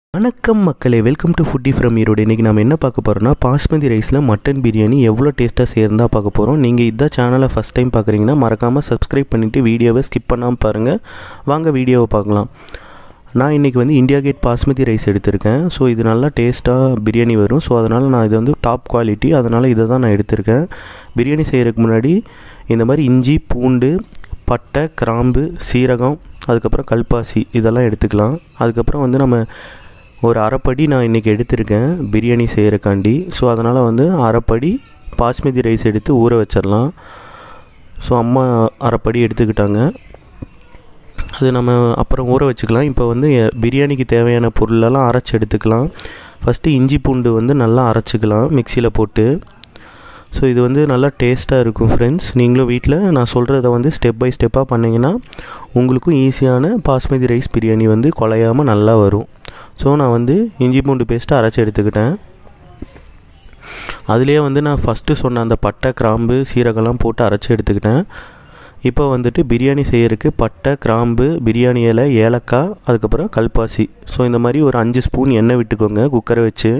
வணக்கம் மக்களே welcome to foodie from Erode இன்றைக்கி நம்ம என்ன பார்க்க போகிறோம்னா பாஸ்மதி ரைஸில் மட்டன் பிரியாணி எவ்வளோ டேஸ்ட்டாக சேர்ந்தா பார்க்க போகிறோம் நீங்கள் இதான் சேனலை ஃபஸ்ட் டைம் பார்க்குறீங்கன்னா மறக்காமல் சப்ஸ்கிரைப் பண்ணிவிட்டு வீடியோவை ஸ்கிப் பண்ணாமல் பாருங்கள் வாங்க வீடியோவை பார்க்கலாம் நான் இன்றைக்கி வந்து இந்தியா கேட் பாஸ்மதி ரைஸ் எடுத்திருக்கேன் ஸோ இது நல்லா டேஸ்ட்டாக பிரியாணி வரும் ஸோ அதனால் நான் இது வந்து டாப் குவாலிட்டி அதனால் இதை தான் நான் எடுத்திருக்கேன் பிரியாணி செய்கிறதுக்கு முன்னாடி இந்த மாதிரி இஞ்சி பூண்டு பட்டை கிராம்பு சீரகம் அதுக்கப்புறம் கல்பாசி இதெல்லாம் எடுத்துக்கலாம் அதுக்கப்புறம் வந்து நம்ம ஒரு அரைப்படி நான் இன்றைக்கி எடுத்திருக்கேன் பிரியாணி செய்கிறக்காண்டி ஸோ அதனால் வந்து அரைப்படி பாஸ்மதி ரைஸ் எடுத்து ஊற வச்சிடலாம் ஸோ அம்மா அரைப்படி எடுத்துக்கிட்டாங்க அது நம்ம அப்புறம் ஊற வச்சுக்கலாம் இப்போ வந்து எ- பிரியாணிக்கு தேவையான பொருளெல்லாம் அரைச்சி எடுத்துக்கலாம் ஃபஸ்ட்டு இஞ்சி பூண்டு வந்து நல்லா அரைச்சிக்கலாம் மிக்சியில் போட்டு ஸோ இது வந்து நல்லா டேஸ்ட்டாக இருக்கும் ஃப்ரெண்ட்ஸ் நீங்களும் வீட்டில் நான் சொல்கிறத வந்து ஸ்டெப் பை ஸ்டெப்பாக பண்ணிங்கன்னா உங்களுக்கும் ஈஸியான பாஸ்மதி ரைஸ் பிரியாணி வந்து குலையாமல் நல்லா வரும் ஸோ நான் வந்து இஞ்சி பூண்டு பேஸ்ட்டு அரைச்சி எடுத்துக்கிட்டேன் அதுலேயே வந்து நான் ஃபஸ்ட்டு சொன்ன அந்த பட்டை கிராம்பு சீரகம்லாம் போட்டு அரைச்சி எடுத்துக்கிட்டேன் இப்போ வந்துட்டு பிரியாணி செய்யறதுக்கு பட்டை கிராம்பு பிரியாணி இலை ஏலக்காய் அதுக்கப்புறம் கல்பாசி ஸோ இந்த மாதிரி ஒரு அஞ்சு ஸ்பூன் எண்ணெய் விட்டுக்கோங்க குக்கரை வச்சு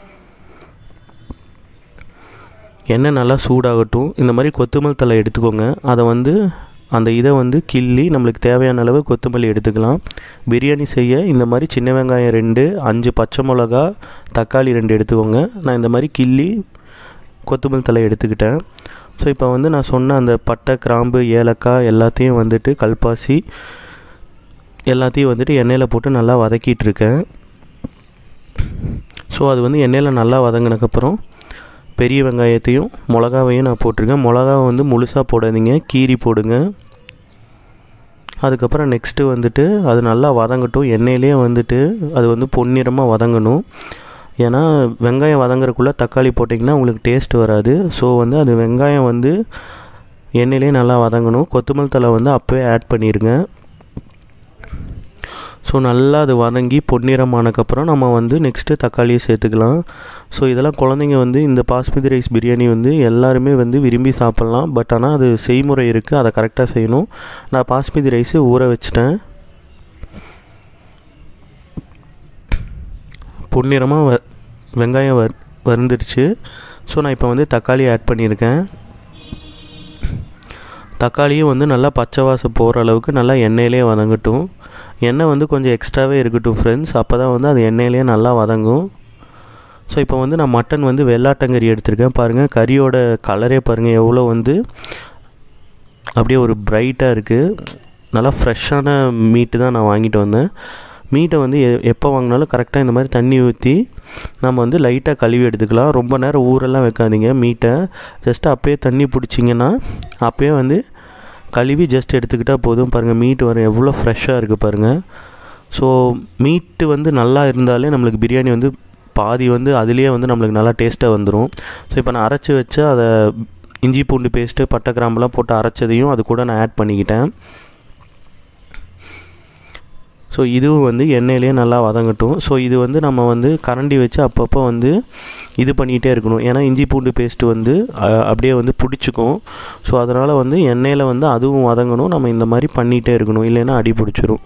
எண்ணெய் நல்லா சூடாகட்டும் இந்த மாதிரி கொத்தமல்லி தழை எடுத்துக்கோங்க அதை வந்து அந்த இதை வந்து கிள்ளி நம்மளுக்கு தேவையான அளவு கொத்தமல்லி எடுத்துக்கலாம் பிரியாணி செய்ய இந்த மாதிரி சின்ன வெங்காயம் ரெண்டு அஞ்சு பச்சை மிளகா தக்காளி ரெண்டு எடுத்துக்கோங்க நான் இந்த மாதிரி கிள்ளி கொத்தமல்லி தழை எடுத்துக்கிட்டேன் ஸோ இப்போ வந்து நான் சொன்ன அந்த பட்டை கிராம்பு ஏலக்காய் எல்லாத்தையும் வந்துட்டு கல்பாசி எல்லாத்தையும் வந்துட்டு எண்ணெயில் போட்டு நல்லா வதக்கிட்டு இருக்கேன் ஸோ அது வந்து எண்ணெயில் நல்லா வதங்கினக்கப்புறம் பெரிய வெங்காயத்தையும் மிளகாவையும் நான் போட்டிருக்கேன் மிளகாவை வந்து முழுசாக போடாதீங்க கீரி போடுங்க அதுக்கப்புறம் நெக்ஸ்ட்டு வந்துட்டு அது நல்லா வதங்கட்டும் எண்ணெயிலே வந்துட்டு அது வந்து பொன்னிறமாக வதங்கணும் ஏன்னா வெங்காயம் வதங்குறக்குள்ளே தக்காளி போட்டிங்கன்னா உங்களுக்கு டேஸ்ட் வராது ஸோ வந்து அது வெங்காயம் வந்து எண்ணெயிலே நல்லா வதங்கணும் கொத்தமல்லி தழை வந்து அப்போவே ஆட் பண்ணிடுங்க ஸோ நல்லா அது வதங்கி பொன்னிறமானக்கப்புறம் நம்ம வந்து நெக்ஸ்ட்டு தக்காளியை சேர்த்துக்கலாம் ஸோ இதெல்லாம் குழந்தைங்க வந்து இந்த பாஸ்மதி ரைஸ் பிரியாணி வந்து எல்லாருமே வந்து விரும்பி சாப்பிட்லாம் பட் ஆனால் அது செய்முறை இருக்குது அதை கரெக்டாக செய்யணும் நான் பாஸ்மதி ரைஸு ஊற வச்சிட்டேன் பொன்னிறமாக வ வெங்காயம் வர் வந்துருச்சு ஸோ நான் இப்போ வந்து தக்காளி ஆட் பண்ணியிருக்கேன் தக்காளியும் வந்து நல்லா பச்சை வாசம் போகிற அளவுக்கு நல்லா எண்ணெயிலே வதங்கட்டும் எண்ணெய் வந்து கொஞ்சம் எக்ஸ்ட்ராவே இருக்கட்டும் ஃப்ரெண்ட்ஸ் அப்போ தான் வந்து அது எண்ணெயிலே நல்லா வதங்கும் ஸோ இப்போ வந்து நான் மட்டன் வந்து வெள்ளாட்டங்கறி எடுத்திருக்கேன் பாருங்கள் கறியோட கலரே பாருங்கள் எவ்வளோ வந்து அப்படியே ஒரு பிரைட்டாக இருக்குது நல்லா ஃப்ரெஷ்ஷான மீட்டு தான் நான் வாங்கிட்டு வந்தேன் மீட்டை வந்து எ எப்போ வாங்கினாலும் கரெக்டாக இந்த மாதிரி தண்ணி ஊற்றி நம்ம வந்து லைட்டாக கழுவி எடுத்துக்கலாம் ரொம்ப நேரம் ஊரெல்லாம் வைக்காதீங்க மீட்டை ஜஸ்ட் அப்பயே தண்ணி பிடிச்சிங்கன்னா அப்பயே வந்து கழுவி ஜஸ்ட் எடுத்துக்கிட்டால் போதும் பாருங்கள் மீட் வர எவ்வளோ ஃப்ரெஷ்ஷாக இருக்குது பாருங்கள் ஸோ மீட்டு வந்து நல்லா இருந்தாலே நம்மளுக்கு பிரியாணி வந்து பாதி வந்து அதுலேயே வந்து நம்மளுக்கு நல்லா டேஸ்ட்டாக வந்துடும் ஸோ இப்போ நான் அரைச்சி வச்ச அதை இஞ்சி பூண்டு பேஸ்ட்டு பட்டை கிராம்புலாம் போட்டு அரைச்சதையும் அது கூட நான் ஆட் பண்ணிக்கிட்டேன் ஸோ இதுவும் வந்து எண்ணெயிலே நல்லா வதங்கட்டும் ஸோ இது வந்து நம்ம வந்து கரண்டி வச்சு அப்பப்போ வந்து இது பண்ணிகிட்டே இருக்கணும் ஏன்னா இஞ்சி பூண்டு பேஸ்ட்டு வந்து அ- அப்படியே வந்து பிடிச்சிக்கும் ஸோ அதனால் வந்து எண்ணெயில் வந்து அதுவும் வதங்கணும் நம்ம இந்த மாதிரி பண்ணிகிட்டே இருக்கணும் இல்லைன்னா அடி பிடிச்சிரும்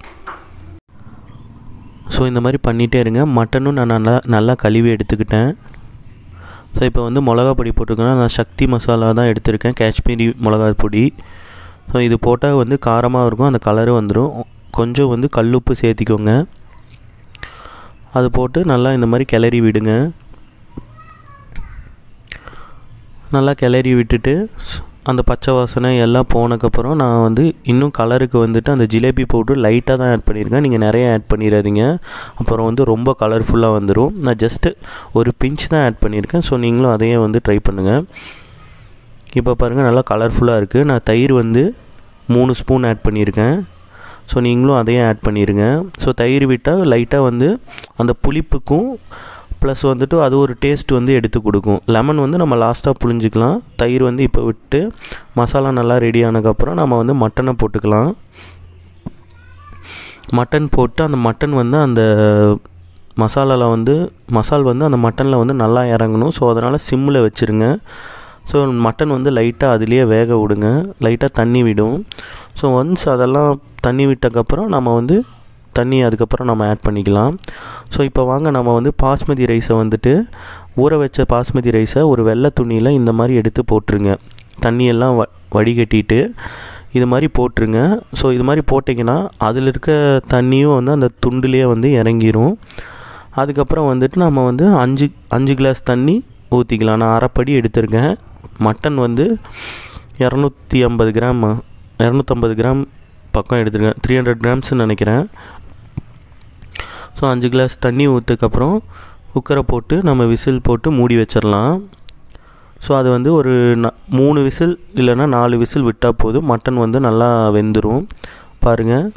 ஸோ இந்த மாதிரி பண்ணிகிட்டே இருங்க மட்டனும் நான் நல்லா நல்லா கழுவி எடுத்துக்கிட்டேன் ஸோ இப்போ வந்து மிளகா பொடி போட்டிருக்கேன்னா நான் சக்தி மசாலா தான் எடுத்திருக்கேன் காஷ்மீரி மிளகா பொடி ஸோ இது போட்டால் வந்து காரமாக இருக்கும் அந்த கலரு வந்துடும் கொஞ்சம் வந்து கல்லுப்பு சேர்த்திக்கோங்க அது போட்டு நல்லா இந்த மாதிரி கிளறி விடுங்க நல்லா கிளறி விட்டுட்டு ஸ்- அந்த பச்சை வாசனை எல்லாம் போனக்கப்புறம் நான் வந்து இன்னும் கலருக்கு வந்துட்டு அந்த ஜிலேபி பவுடர் லைட்டாக தான் ஆட் பண்ணியிருக்கேன் நீங்கள் நிறைய ஆட் பண்ணிடாதீங்க அப்புறம் வந்து ரொம்ப கலர்ஃபுல்லாக வந்துடும் நான் ஜஸ்ட்டு ஒரு பிஞ்ச் தான் ஆட் பண்ணியிருக்கேன் ஸோ நீங்களும் அதையே வந்து ட்ரை பண்ணுங்கள் இப்போ பாருங்கள் நல்லா கலர்ஃபுல்லாக இருக்குது நான் தயிர் வந்து மூணு ஸ்பூன் ஆட் பண்ணியிருக்கேன் ஸோ நீங்களும் அதையும் ஆட் பண்ணிடுங்க ஸோ தயிர் விட்டால் லைட்டாக வந்து அந்த புளிப்புக்கும் ப்ளஸ் வந்துட்டு அது ஒரு டேஸ்ட் வந்து எடுத்து கொடுக்கும் லெமன் வந்து நம்ம லாஸ்ட்டாக புழிஞ்சிக்கலாம் தயிர் வந்து இப்போ விட்டு மசாலா நல்லா ரெடி ஆனதுக்கப்புறம் நம்ம வந்து மட்டனை போட்டுக்கலாம் மட்டன் போட்டு அந்த மட்டன் வந்து அந்த மசாலாவில் வந்து மசால் வந்து அந்த மட்டனில் வந்து நல்லா இறங்கணும் ஸோ அதனால் சிம்மில் வச்சுருங்க ஸோ மட்டன் வந்து லைட்டாக அதுலேயே வேக விடுங்க லைட்டாக தண்ணி விடும் ஸோ ஒன்ஸ் அதெல்லாம் தண்ணி விட்டக்கப்புறம் நம்ம வந்து தண்ணி அதுக்கப்புறம் நம்ம ஆட் பண்ணிக்கலாம் ஸோ இப்போ வாங்க நம்ம வந்து பாஸ்மதி ரைஸை வந்துட்டு ஊற வச்ச பாஸ்மதி ரைஸை ஒரு வெள்ளை துணியில் இந்த மாதிரி எடுத்து போட்டுருங்க தண்ணியெல்லாம் வ வடிகட்டிட்டு இது மாதிரி போட்டுருங்க ஸோ இது மாதிரி போட்டிங்கன்னா அதில் இருக்க தண்ணியும் வந்து அந்த துண்டுலேயே வந்து இறங்கிரும் அதுக்கப்புறம் வந்துட்டு நம்ம வந்து அஞ்சு அஞ்சு கிளாஸ் தண்ணி ஊற்றிக்கலாம் நான் அரைப்படி எடுத்திருக்கேன் மட்டன் வந்து இரநூத்தி ஐம்பது கிராம் இரநூத்தம்பது கிராம் பக்கம் எடுத்துருக்கேன் த்ரீ ஹண்ட்ரட் கிராம்ஸ்னு நினைக்கிறேன் ஸோ அஞ்சு கிளாஸ் தண்ணி ஊற்றுக்கப்புறம் குக்கரை போட்டு நம்ம விசில் போட்டு மூடி வச்சிடலாம் ஸோ அது வந்து ஒரு ந மூணு விசில் இல்லைன்னா நாலு விசில் விட்டால் போதும் மட்டன் வந்து நல்லா வெந்துடும் பாருங்கள்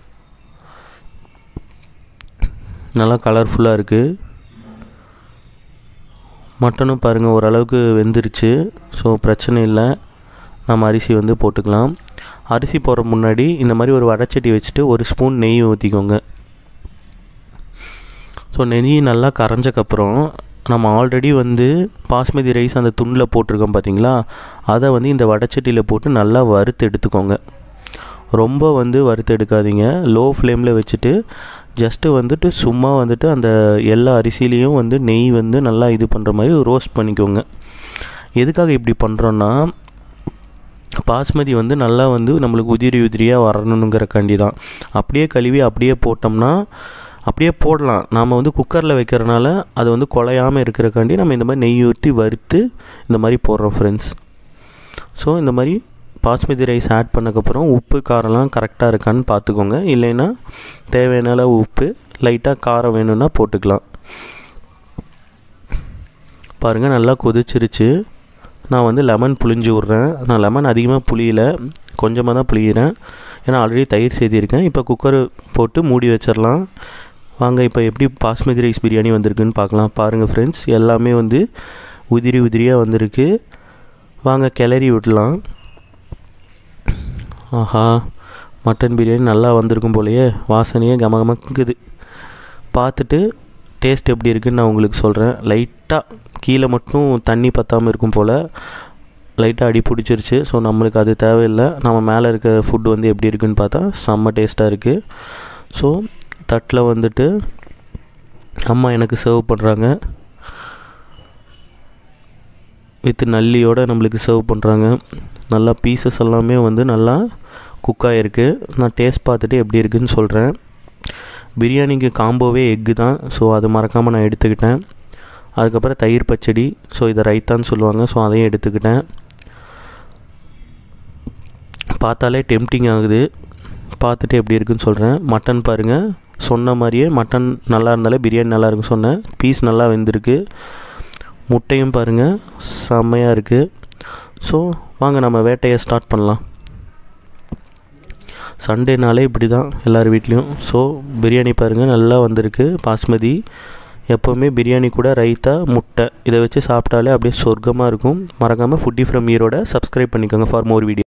நல்லா கலர்ஃபுல்லாக இருக்குது மட்டனும் பாருங்கள் ஓரளவுக்கு வெந்துருச்சு ஸோ பிரச்சனை இல்லை நம்ம அரிசி வந்து போட்டுக்கலாம் அரிசி போடுற முன்னாடி இந்த மாதிரி ஒரு வடைச்சட்டி வச்சுட்டு ஒரு ஸ்பூன் நெய் ஊற்றிக்கோங்க ஸோ நெய் நல்லா கரைஞ்சக்கப்புறம் நம்ம ஆல்ரெடி வந்து பாஸ்மதி ரைஸ் அந்த துண்டில் போட்டிருக்கோம் பார்த்தீங்களா அதை வந்து இந்த வடைச்சட்டியில் போட்டு நல்லா வறுத்து எடுத்துக்கோங்க ரொம்ப வந்து வறுத்து எடுக்காதீங்க லோ ஃப்ளேமில் வச்சுட்டு ஜஸ்ட்டு வந்துட்டு சும்மா வந்துட்டு அந்த எல்லா அரிசிலையும் வந்து நெய் வந்து நல்லா இது பண்ணுற மாதிரி ரோஸ்ட் பண்ணிக்கோங்க எதுக்காக இப்படி பண்ணுறோன்னா பாஸ்மதி வந்து நல்லா வந்து நம்மளுக்கு உதிரி உதிரியாக வரணுங்கிறக்காண்டி தான் அப்படியே கழுவி அப்படியே போட்டோம்னா அப்படியே போடலாம் நாம் வந்து குக்கரில் வைக்கிறனால அது வந்து குலையாமல் இருக்கிறக்காண்டி நம்ம இந்த மாதிரி நெய் ஊற்றி வறுத்து இந்த மாதிரி போடுறோம் ஃப்ரெண்ட்ஸ் ஸோ இந்த மாதிரி பாஸ்மதி ரைஸ் ஆட் பண்ணக்கப்புறம் உப்பு காரம்லாம் கரெக்டாக இருக்கான்னு பார்த்துக்கோங்க இல்லைன்னா தேவையான அளவு உப்பு லைட்டாக காரம் வேணும்னா போட்டுக்கலாம் பாருங்கள் நல்லா கொதிச்சிருச்சு நான் வந்து லெமன் புளிஞ்சு விட்றேன் நான் லெமன் அதிகமாக புளியல கொஞ்சமாக தான் புளியிறேன் ஏன்னா ஆல்ரெடி தயிர் சேர்த்திருக்கேன் இப்போ குக்கர் போட்டு மூடி வச்சிடலாம் வாங்க இப்போ எப்படி பாஸ்மதி ரைஸ் பிரியாணி வந்திருக்குன்னு பார்க்கலாம் பாருங்கள் ஃப்ரெண்ட்ஸ் எல்லாமே வந்து உதிரி உதிரியாக வந்திருக்கு வாங்க கிளறி விடலாம் ஆஹா மட்டன் பிரியாணி நல்லா வந்திருக்கும் போலயே வாசனையே கமகமக்குது பார்த்துட்டு டேஸ்ட் எப்படி இருக்குன்னு நான் உங்களுக்கு சொல்கிறேன் லைட்டாக கீழே மட்டும் தண்ணி பற்றாமல் இருக்கும் போல் லைட்டாக அடி பிடிச்சிருச்சு ஸோ நம்மளுக்கு அது தேவையில்லை நம்ம மேலே இருக்க ஃபுட் வந்து எப்படி இருக்குன்னு பார்த்தா செம்ம டேஸ்ட்டாக இருக்குது ஸோ தட்டில் வந்துட்டு அம்மா எனக்கு சர்வ் பண்ணுறாங்க வித் நல்லியோடு நம்மளுக்கு சர்வ் பண்ணுறாங்க நல்லா பீசஸ் எல்லாமே வந்து நல்லா குக் ஆகிருக்கு நான் டேஸ்ட் பார்த்துட்டு எப்படி இருக்குன்னு சொல்கிறேன் பிரியாணிக்கு காம்போவே எக்கு தான் ஸோ அது மறக்காமல் நான் எடுத்துக்கிட்டேன் அதுக்கப்புறம் தயிர் பச்சடி ஸோ இதை ரைத்தான்னு சொல்லுவாங்க ஸோ அதையும் எடுத்துக்கிட்டேன் பார்த்தாலே டெம்டிங் ஆகுது பார்த்துட்டு எப்படி இருக்குன்னு சொல்கிறேன் மட்டன் பாருங்கள் சொன்ன மாதிரியே மட்டன் நல்லா இருந்தாலே பிரியாணி நல்லா இருக்குன்னு சொன்னேன் பீஸ் நல்லா வெந்திருக்கு முட்டையும் பாருங்கள் செம்மையாக இருக்குது ஸோ வாங்க நம்ம வேட்டையை ஸ்டார்ட் பண்ணலாம் சண்டேனாலே இப்படி தான் எல்லார் வீட்லேயும் ஸோ பிரியாணி பாருங்கள் நல்லா வந்திருக்கு பாஸ்மதி எப்போவுமே பிரியாணி கூட ரைத்தா முட்டை இதை வச்சு சாப்பிட்டாலே அப்படியே சொர்க்கமாக இருக்கும் மறக்காமல் ஃபுட்டி ஃப்ரம் ஈரோட சப்ஸ்கிரைப் பண்ணிக்கோங்க ஃபார் மோர் வீடியோ